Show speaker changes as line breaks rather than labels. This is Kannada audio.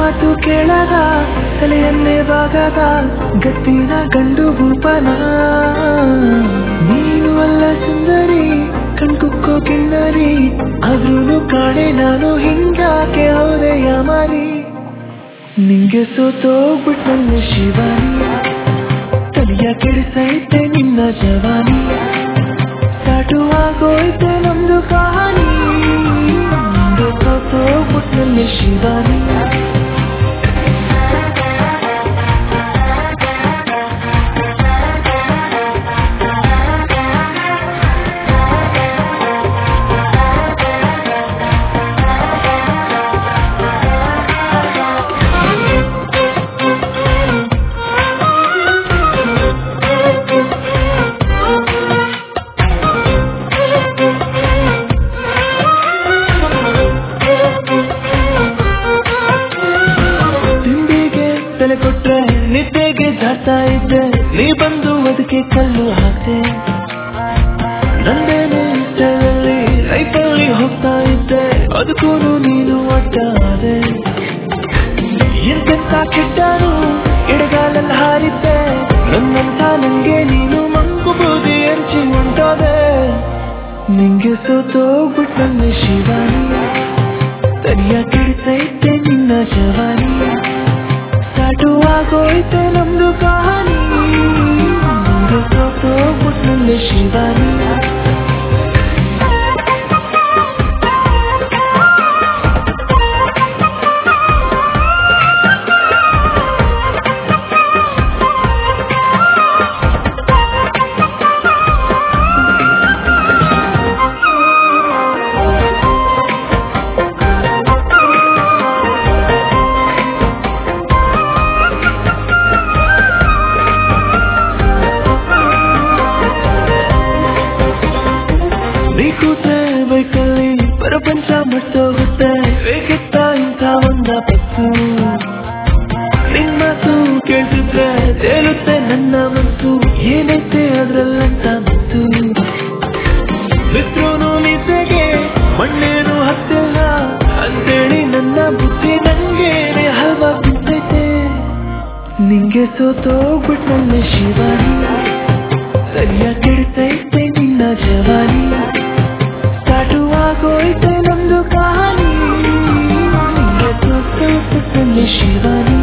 ಮಾತು ಕೇಳದ ತಲೆಯನ್ನೇ ಬಾಗದ ಗತ್ತಿನ ಗಂಡು ಭೂಪನ ನೀನು ಅಲ್ಲ ಸುಂದರಿ ಕಣ್ಕುಕ್ಕೋ ಕಿನ್ನರಿ ಆದ್ರೂನು ಕಾಣೆ ನಾನು ಹಿಂಗಾಕೆ ಹೌದೆ ಯಾಮಾರಿ ನಿಂಗೆ ಸೋತೋಗ್ಬಿಟ್ಟಲ್ಲಿ ಶಿವಾನಿ ತಲೆಯ ಕೆಡಿಸೈತೆ ನಿನ್ನ ಜವಾನಿ ದಾಟುವಾಗೋಯ್ತೆ ನಮ್ದು ಕಹಾನಿ ನಿಂಗೆ ಸೋತೋಗ್ಬಿಟ್ಟಲ್ಲಿ ಶಿವಾನಿ ತಿಂಡಿಗೆ ತಲೆ ಕೊಟ್ರೆ ನಿದ್ದೆಗೆ ಜಾಡ್ತಾ ಇದ್ದೆ ನೀ ಬಂದು ಅದಕ್ಕೆ ಕಲ್ಲು ಹಾಕ್ತೆ ನಂದೇನೆ ಇಷ್ಟದಲ್ಲಿ ಲೈಫಲ್ಲಿ ಹೋಗ್ತಾ ಇದ್ದೆ ಅದಕ್ಕೂ ನೀನು ಒಟ್ಟಾದೆ ಎಂತೆಂತ ಕೆಟ್ಟನು ಎಡಗಾಲಲ್ಲಿ ಹಾರಿದ್ದೆ ನನ್ನಂತ ನಂಗೆ ನೀನು ಮಂಕು ಬೂದಿ ಹಂಚಿ ಉಂಟಾದೆ ನಿಂಗೆ ಸೋತೋಗ್ಬಿಟ್ಟಲ್ಲಿ ಶಿವಾನಿ ತನಿಯ ಕೆಡಿಸೈತೆ ನಿನ್ನ ಜವಾನಿ ಸಾಟುವಾಗೋಯ್ತೆ ನಮ್ದು ಕಹಾನಿ ನಿಂಗೆ ಸೋತೋಗ್ಬಿಟ್ಟಲ್ಲಿ ಶಿವಾನಿ ನೀ ಕೂತ್ರೆ ಬೈಕಲ್ಲಿ ಪ್ರಪಂಚ ಮರ್ತೋಗುತ್ತೆ ಬೇಕಿತ್ತ ಇಂಥ ಒಂದ ಪತ್ತು ನಿನ್ ಮಾತು ಕೇಳ್ತಿದ್ರೆ ತೇಲುತ್ತೆ ನನ್ನ ಮನಸ್ಸು ಏನೈತೆ ಅದ್ರಲ್ಲಂತ ಮತ್ತು ಬಿದ್ರೂನು ನಿದ್ದೆಗೆ ಮಣ್ಣೇನು ಹತ್ತಿಲ್ಲ ಅಂತೇಳಿ ನನ್ನ ಬುದ್ಧಿ ನಂಗೇನೆ ಹಲ್ವಾ ಬಿದ್ದೈತೆ ನಿಂಗೆ ಸೋತೋಗ್ಬಿಟ್ನಲ್ಲಿ ಶಿವಾನಿ ಸರಿಯ ಕೆಡ್ತೈತೆ ನಿನ್ನ ಜವಾನಿ ಸಾಟುವಾಗೋಯ್ತೆ ನಮ್ದು ಕಹಾನಿ ನಿಂಗೆ ಸೋತೋಗ್ಬಿಟ್ನಲ್ಲಿ ಶಿವಾನಿ